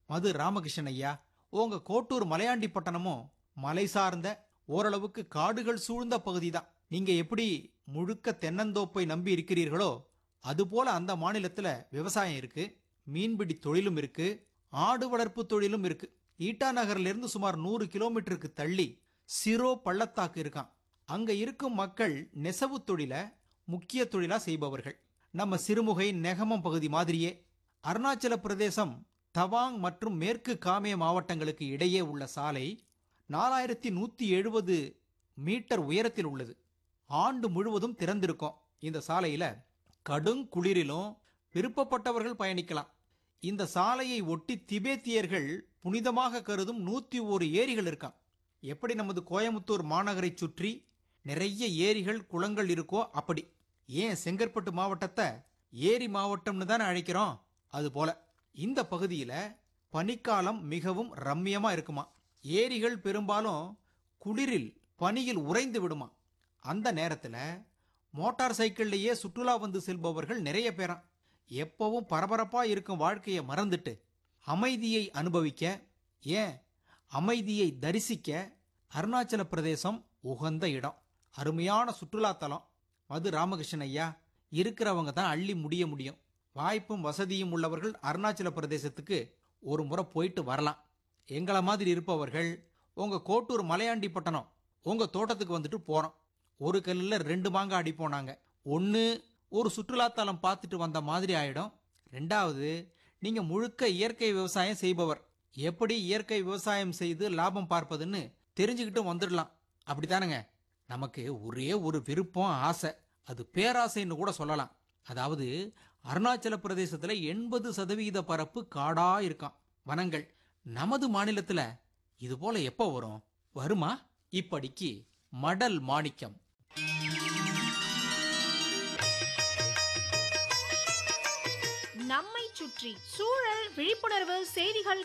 மது ராமகிருஷ்ணன் ஐயா உங்க கோட்டூர் மலையாண்டி பட்டணமும் மலை சார்ந்த ஓரளவுக்கு காடுகள் சூழ்ந்த பகுதி தான் நீங்க எப்படி முழுக்க தென்னந்தோப்பை நம்பி இருக்கிறீர்களோ அதுபோல அந்த மாநிலத்துல விவசாயம் இருக்கு மீன்பிடி தொழிலும் இருக்கு ஆடு வளர்ப்பு தொழிலும் இருக்கு ஈட்டா நகர்ல இருந்து சுமார் நூறு கிலோமீட்டருக்கு தள்ளி சிரோ பள்ளத்தாக்கு இருக்கான் அங்க இருக்கும் மக்கள் நெசவு தொழில முக்கிய தொழிலா செய்பவர்கள் நம்ம சிறுமுகை நெகமம் பகுதி மாதிரியே அருணாச்சல பிரதேசம் தவாங் மற்றும் மேற்கு காமே மாவட்டங்களுக்கு இடையே உள்ள சாலை நாலாயிரத்தி நூத்தி எழுபது மீட்டர் உயரத்தில் உள்ளது ஆண்டு முழுவதும் திறந்திருக்கும் இந்த சாலையில கடும் குளிரிலும் விருப்பப்பட்டவர்கள் பயணிக்கலாம் இந்த சாலையை ஒட்டி திபேத்தியர்கள் புனிதமாக கருதும் நூத்தி ஒரு ஏரிகள் இருக்காம் எப்படி நமது கோயமுத்தூர் மாநகரை சுற்றி நிறைய ஏரிகள் குளங்கள் இருக்கோ அப்படி ஏன் செங்கற்பட்டு மாவட்டத்தை ஏரி மாவட்டம்னு தானே அழைக்கிறோம் அது போல இந்த பகுதியில பனிக்காலம் மிகவும் ரம்மியமா இருக்குமா ஏரிகள் பெரும்பாலும் குளிரில் பனியில் உறைந்து விடுமா அந்த நேரத்துல மோட்டார் சைக்கிள்லயே சுற்றுலா வந்து செல்பவர்கள் நிறைய பேராம் எப்பவும் பரபரப்பா இருக்கும் வாழ்க்கையை மறந்துட்டு அமைதியை அனுபவிக்க ஏன் அமைதியை தரிசிக்க அருணாச்சல பிரதேசம் உகந்த இடம் அருமையான சுற்றுலா தலம் மது ராமகிருஷ்ணன் ஐயா இருக்கிறவங்க தான் அள்ளி முடிய முடியும் வாய்ப்பும் வசதியும் உள்ளவர்கள் அருணாச்சல பிரதேசத்துக்கு ஒரு முறை போயிட்டு வரலாம் எங்களை மாதிரி இருப்பவர்கள் உங்க கோட்டூர் மலையாண்டி பட்டணம் உங்க தோட்டத்துக்கு வந்துட்டு போறோம் ஒரு கல்லில் ரெண்டு மாங்காய் அடிப்போம் நாங்க ஒன்று ஒரு சுற்றுலாத்தலம் பார்த்துட்டு வந்த மாதிரி ஆயிடும் ரெண்டாவது நீங்க முழுக்க இயற்கை விவசாயம் செய்பவர் எப்படி இயற்கை விவசாயம் செய்து லாபம் பார்ப்பதுன்னு தெரிஞ்சுக்கிட்டு வந்துடலாம் அப்படித்தானுங்க நமக்கு ஒரே ஒரு விருப்பம் ஆசை அது பேராசைன்னு கூட சொல்லலாம் அதாவது அருணாச்சல பிரதேசத்துல எண்பது சதவிகித பரப்பு காடா இருக்காம் வனங்கள் நமது மாநிலத்துல இது போல எப்போ வரும் வருமா இப்படிக்கு மடல் மாணிக்கம் நம்மை சுற்றி சூழல் விழிப்புணர்வு செய்திகள்